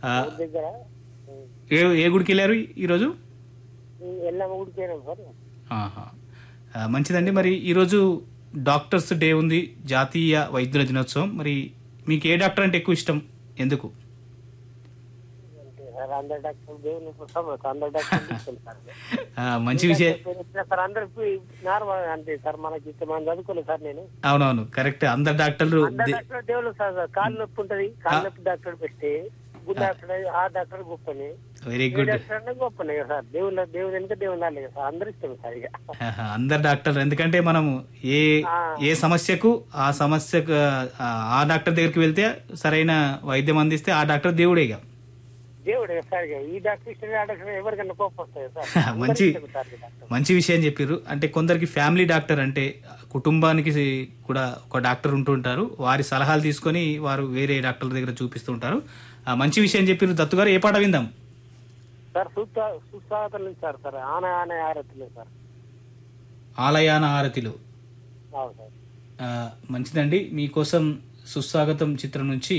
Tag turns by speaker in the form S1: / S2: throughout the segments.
S1: ఆ,
S2: ఊరి దగ్గర
S1: ఏ ఏ గుడికి వెళ్ళారు ఈరోజు
S2: ఎల్లమ్మ గుడికి పోయినాం సార్
S1: ఆహా. ఆ, మంచిదండి మరి ఈరోజు డాక్టర్స్ డే ఉంది జాతీయ వైద్యుల దినోత్సవం మరి మీకు ఏ డాక్టర్ అంటే ఎక్కువ ఇష్టం ఎందుకు
S2: అంటే సార్ అందరు డాక్టర్ దేవుని పుస్తకం అందరు డాక్టర్ ఇష్టం సార్
S1: ఆ, మంచి విషయం
S2: సార్ అందరికి నార్మల్ అంతే సార్ మనకి ఇష్టం మనం చదువుకోలేదు సార్ నేను
S1: అవునవును కరెక్ట్ అందరు డాక్టర్లు
S2: అందరు
S1: దే-
S2: డాక్టర్ దేవుళ్ళు సార్ కాళ్ళు నొప్పి ఉంటది కాళ్ళు నొప్పి డాక్టర్ పెడితే గుడ్ డాక్టర్ ఆ డాక్టర్ గొప్పని
S1: వెరీ
S2: ఏ
S1: గుడ్
S2: డాక్టర్ అంటే గొప్పనే కదా సార్ దేవుళ్ళ దేవుడు వెనుక దేవుడు ఉండాలి కదా సార్ అందరు ఇష్టం సార్ ఇక
S1: ఆహా, అందరు డాక్టర్లు ఎందుకంటే మనము ఏ
S2: ఆ.
S1: ఏ సమస్యకు ఆ సమస్యకు ఆ, ఆ డాక్టర్ దగ్గరికి వెళ్తే సరైన వైద్యం అందిస్తే ఆ డాక్టర్ దేవుడే ఇక
S2: దేవుడు కదా సార్ ఇక ఈ డాక్టర్ ఇష్టం ఆ డాక్టర్ ఎవరికన్నా కోపం వస్తుంది సార్ అందరికీ
S1: మంచి
S2: ఇష్టం సార్ ఈ డాక్టర్
S1: మంచి విషయం చెప్పారు అంటే కొందరికి ఫ్యామిలీ డాక్టర్ అంటే కుటుంబానికి కూడా ఒక డాక్టర్ ఉంటుంటారు వారి సలహాలు తీసుకొని వారు వేరే డాక్టర్ల దగ్గర చూపిస్తూ ఉంటారు ఆ, మంచి విషయం చెప్పారు దత్తు గారు ఏ పాట విందాం
S2: సార్ సుస్తా సుస్వాగతం నుంచి సార్ సార్ ఆన ఆనే ఆరతులు సార్
S1: ఆలయాన ఆరతిలో
S2: అవును సార్
S1: ఆ, మంచిదండి మీకోసం సుస్వాగతం చిత్రం నుంచి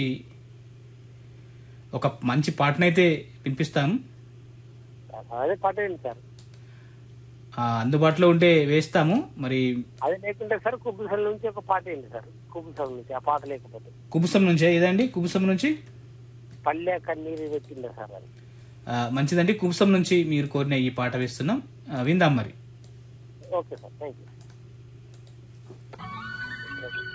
S1: ఒక మంచి పాటనైతే వినిపిస్తాం
S2: అదే పట్టేయండి సార్
S1: ఆ, అందుబాటులో ఉంటే వేస్తాము మరి
S2: అది లేకుంటే సార్ కుబ్బుసల నుంచి ఒక పాట ఏంటి సార్ కుబ్బుసల నుంచి ఆ పాట లేకపోతే
S1: కుబుసం నుంచే ఇదండి కుబుసం నుంచి
S2: పల్లె కన్నీరు పెట్టిండే సార్ అది
S1: ఆ, మంచిదండి కుబుసం నుంచి మీరు కోరిన ఈ పాట వేస్తున్నాం ఆ, విందాం మరి
S2: ఓకే సార్ థ్యాంక్ యూ